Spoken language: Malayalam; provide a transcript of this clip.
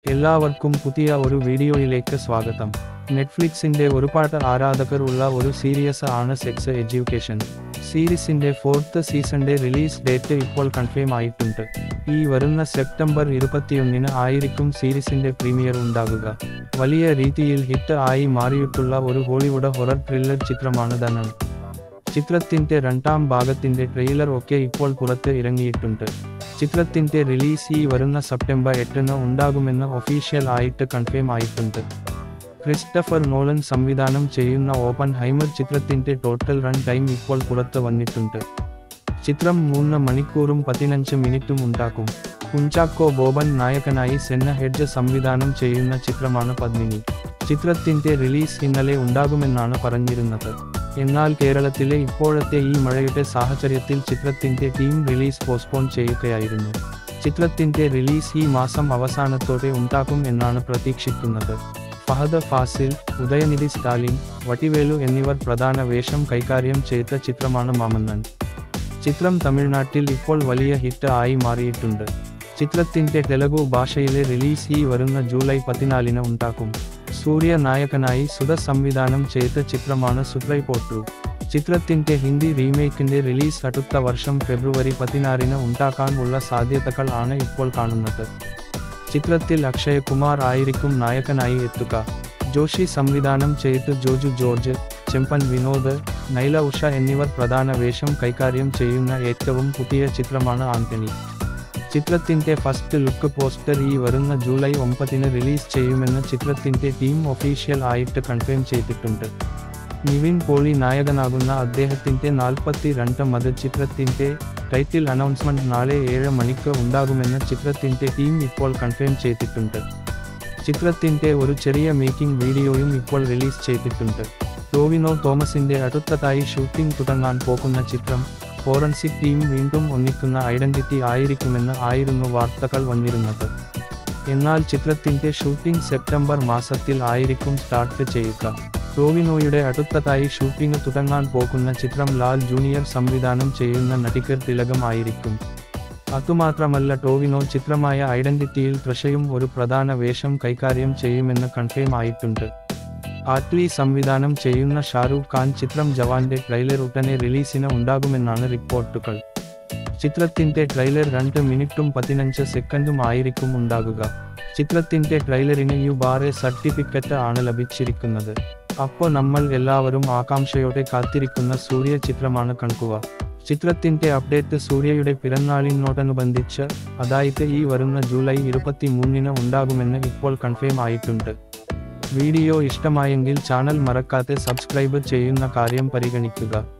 എല്ലാവർക്കും പുതിയ ഒരു വീഡിയോയിലേക്ക് സ്വാഗതം നെറ്റ്ഫ്ലിക്സിന്റെ ഒരുപാട് ആരാധകർ ഉള്ള ഒരു സീരീസ് ആണ് സെക്സ് എഡ്യൂക്കേഷൻ സീരീസിന്റെ ഫോർത്ത് സീസണിന്റെ റിലീസ് ഡേറ്റ് ഇപ്പോൾ കൺഫേം ആയിട്ടുണ്ട് ഈ വരുന്ന സെപ്റ്റംബർ ഇരുപത്തിയൊന്നിന് ആയിരിക്കും സീരീസിന്റെ പ്രീമിയർ ഉണ്ടാകുക വലിയ രീതിയിൽ ഹിറ്റ് ആയി മാറിയിട്ടുള്ള ഒരു ഹോളിവുഡ് ഹൊറർ ത്രില്ലർ ചിത്രമാണ് ധനൻ ചിത്രത്തിന്റെ രണ്ടാം ഭാഗത്തിന്റെ ട്രെയിലർ ഒക്കെ ഇപ്പോൾ പുറത്ത് ഇറങ്ങിയിട്ടുണ്ട് ചിത്രത്തിന്റെ റിലീസ് ഈ വരുന്ന സെപ്റ്റംബർ എട്ടിന് ഉണ്ടാകുമെന്ന് ഒഫീഷ്യൽ ആയിട്ട് കൺഫേം ആയിട്ടുണ്ട് ക്രിസ്റ്റഫർ നോളൻ സംവിധാനം ചെയ്യുന്ന ഓപ്പൺ ഹൈമർ ചിത്രത്തിന്റെ ടോട്ടൽ റൺ ടൈം ഇപ്പോൾ പുറത്ത് വന്നിട്ടുണ്ട് ചിത്രം മൂന്ന് മണിക്കൂറും പതിനഞ്ച് മിനിറ്റും ഉണ്ടാക്കും കുഞ്ചാക്കോ ബോബൻ നായകനായി സെന്ന ഹെഡ്ജ് സംവിധാനം ചെയ്യുന്ന ചിത്രമാണ് പത്മിനി ചിത്രത്തിന്റെ റിലീസ് ഇന്നലെ ഉണ്ടാകുമെന്നാണ് പറഞ്ഞിരുന്നത് എന്നാൽ കേരളത്തിലെ ഇപ്പോഴത്തെ ഈ മഴയുടെ സാഹചര്യത്തിൽ ചിത്രത്തിന്റെ ടീം റിലീസ് പോസ്റ്റ്പോൺ ചെയ്യുകയായിരുന്നു ചിത്രത്തിന്റെ റിലീസ് ഈ മാസം അവസാനത്തോടെ ഉണ്ടാകും എന്നാണ് പ്രതീക്ഷിക്കുന്നത് ഫഹദ് ഫാസിൽ ഉദയനിധി സ്റ്റാലിൻ വട്ടിവേലു എന്നിവർ പ്രധാന വേഷം കൈകാര്യം ചെയ്ത ചിത്രമാണ് മാമന്നൻ ചിത്രം തമിഴ്നാട്ടിൽ ഇപ്പോൾ വലിയ ഹിറ്റ് ആയി മാറിയിട്ടുണ്ട് ചിത്രത്തിന്റെ തെലുഗു ഭാഷയിലെ റിലീസ് ഈ വരുന്ന ജൂലൈ പതിനാലിന് ഉണ്ടാക്കും സൂര്യ നായകനായി സുധ സംവിധാനം ചെയ്ത ചിത്രമാണ് സുത്രൈ പോട്ടു ചിത്രത്തിന്റെ ഹിന്ദി റീമേക്കിന്റെ റിലീസ് അടുത്ത വർഷം ഫെബ്രുവരി പതിനാറിന് ഉണ്ടാക്കാൻ ഉള്ള സാധ്യതകൾ ആണ് ഇപ്പോൾ കാണുന്നത് ചിത്രത്തിൽ അക്ഷയ് കുമാർ ആയിരിക്കും നായകനായി എത്തുക ജോഷി സംവിധാനം ചെയ്ത് ജോജു ജോർജ് ചെമ്പൻ വിനോദ് നൈല ഉഷ എന്നിവർ പ്രധാന വേഷം കൈകാര്യം ചെയ്യുന്ന ഏറ്റവും പുതിയ ചിത്രമാണ് ആന്റണി ചിത്രത്തിന്റെ ഫസ്റ്റ് ലുക്ക് പോസ്റ്റർ ഈ വരുന്ന ജൂലൈ ഒമ്പതിന് റിലീസ് ചെയ്യുമെന്ന് ചിത്രത്തിന്റെ ടീം ഒഫീഷ്യൽ ആയിട്ട് കൺഫേം ചെയ്തിട്ടുണ്ട് നിവിൻ പോളി നായകനാകുന്ന അദ്ദേഹത്തിന്റെ നാൽപ്പത്തി രണ്ട് മത് ചിത്രത്തിന്റെ ടൈറ്റിൽ അനൗൺസ്മെന്റ് നാളെ ഏഴ് മണിക്ക് ഉണ്ടാകുമെന്ന് ചിത്രത്തിന്റെ ടീം ഇപ്പോൾ കൺഫേം ചെയ്തിട്ടുണ്ട് ചിത്രത്തിന്റെ ഒരു ചെറിയ മേക്കിംഗ് വീഡിയോയും ഇപ്പോൾ റിലീസ് ചെയ്തിട്ടുണ്ട് ടോവിനോ തോമസിന്റെ അടുത്തതായി ഷൂട്ടിംഗ് തുടങ്ങാൻ പോകുന്ന ചിത്രം ഫോറൻസിക് ടീം വീണ്ടും ഒന്നിക്കുന്ന ഐഡന്റിറ്റി ആയിരിക്കുമെന്ന് ആയിരുന്നു വാർത്തകൾ വന്നിരുന്നത് എന്നാൽ ചിത്രത്തിന്റെ ഷൂട്ടിംഗ് സെപ്റ്റംബർ മാസത്തിൽ ആയിരിക്കും സ്റ്റാർട്ട് ചെയ്യുക ടോവിനോയുടെ അടുത്തതായി ഷൂട്ടിംഗ് തുടങ്ങാൻ പോകുന്ന ചിത്രം ലാൽ ജൂനിയർ സംവിധാനം ചെയ്യുന്ന നടികർ തിലകം ആയിരിക്കും അതുമാത്രമല്ല ടോവിനോ ചിത്രമായ ഐഡന്റിറ്റിയിൽ തൃഷയും ഒരു പ്രധാന വേഷം കൈകാര്യം ചെയ്യുമെന്ന് കൺഫേം ആയിട്ടുണ്ട് ആറ്റ്ലി സംവിധാനം ചെയ്യുന്ന ഷാരൂഖ് ഖാൻ ചിത്രം ജവാന്റെ ട്രെയിലർ ഉടനെ റിലീസിന് ഉണ്ടാകുമെന്നാണ് റിപ്പോർട്ടുകൾ ചിത്രത്തിന്റെ ട്രെയിലർ രണ്ട് മിനിറ്റും പതിനഞ്ച് സെക്കൻഡും ആയിരിക്കും ഉണ്ടാകുക ചിത്രത്തിന്റെ ട്രെയിലറിന് യു ബാറെ സർട്ടിഫിക്കറ്റ് ആണ് ലഭിച്ചിരിക്കുന്നത് അപ്പോൾ നമ്മൾ എല്ലാവരും ആകാംക്ഷയോടെ കാത്തിരിക്കുന്ന സൂര്യ ചിത്രമാണ് കൺകുക ചിത്രത്തിന്റെ അപ്ഡേറ്റ് സൂര്യയുടെ പിറന്നാളിനോടനുബന്ധിച്ച് അതായത് ഈ വരുന്ന ജൂലൈ ഇരുപത്തി മൂന്നിന് ഉണ്ടാകുമെന്ന് ഇപ്പോൾ കൺഫേം ആയിട്ടുണ്ട് വീഡിയോ ഇഷ്ടമായെങ്കിൽ ചാനൽ മറക്കാതെ സബ്സ്ക്രൈബ് ചെയ്യുന്ന കാര്യം പരിഗണിക്കുക